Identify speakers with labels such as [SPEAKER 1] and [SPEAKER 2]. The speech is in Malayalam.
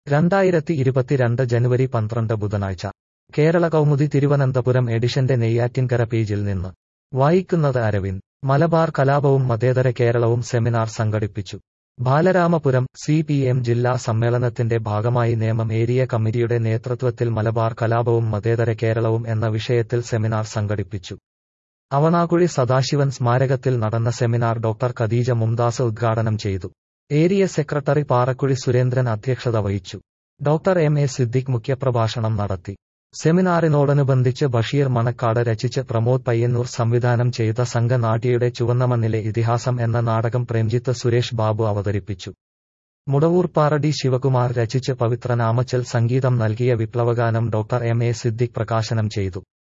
[SPEAKER 1] രണ്ടായിരത്തി ഇരുപത്തിരണ്ട് ജനുവരി പന്ത്രണ്ട് ബുധനാഴ്ച കേരള കൗമുദി തിരുവനന്തപുരം എഡിഷന്റെ നെയ്യാറ്റിൻകര പേജിൽ നിന്ന് വായിക്കുന്നത് അരവിന്ദ് മലബാർ കലാപവും മതേതര കേരളവും സെമിനാർ സംഘടിപ്പിച്ചു ബാലരാമപുരം സി പി എം ജില്ലാ സമ്മേളനത്തിന്റെ ഭാഗമായി നേമം ഏരിയ കമ്മിറ്റിയുടെ നേതൃത്വത്തിൽ മലബാർ കലാപവും മതേതര കേരളവും എന്ന വിഷയത്തിൽ സെമിനാർ സംഘടിപ്പിച്ചു അവണാകുഴി സദാശിവൻ സ്മാരകത്തിൽ നടന്ന സെമിനാർ ഡോക്ടർ ഖദീജ മുംദാസ് ഉദ്ഘാടനം ചെയ്തു ഏരിയ സെക്രട്ടറി പാറക്കുഴി സുരേന്ദ്രൻ അധ്യക്ഷത വഹിച്ചു ഡോക്ടർ എം എ സിദ്ദിഖ് മുഖ്യപ്രഭാഷണം നടത്തി സെമിനാറിനോടനുബന്ധിച്ച് ബഷീർ മണക്കാട് രചിച്ച് പ്രമോദ് പയ്യന്നൂർ സംവിധാനം ചെയ്ത സംഘനാട്യയുടെ ചുവന്നമണ്ണിലെ ഇതിഹാസം എന്ന നാടകം പ്രേംജിത്ത് സുരേഷ് ബാബു അവതരിപ്പിച്ചു മുടവൂർപ്പാറ ഡി ശിവകുമാർ രചിച്ച് പവിത്രനാമച്ചൽ സംഗീതം നൽകിയ വിപ്ലവഗാനം ഡോക്ടർ എം എ സിദ്ദിഖ് പ്രകാശനം ചെയ്തു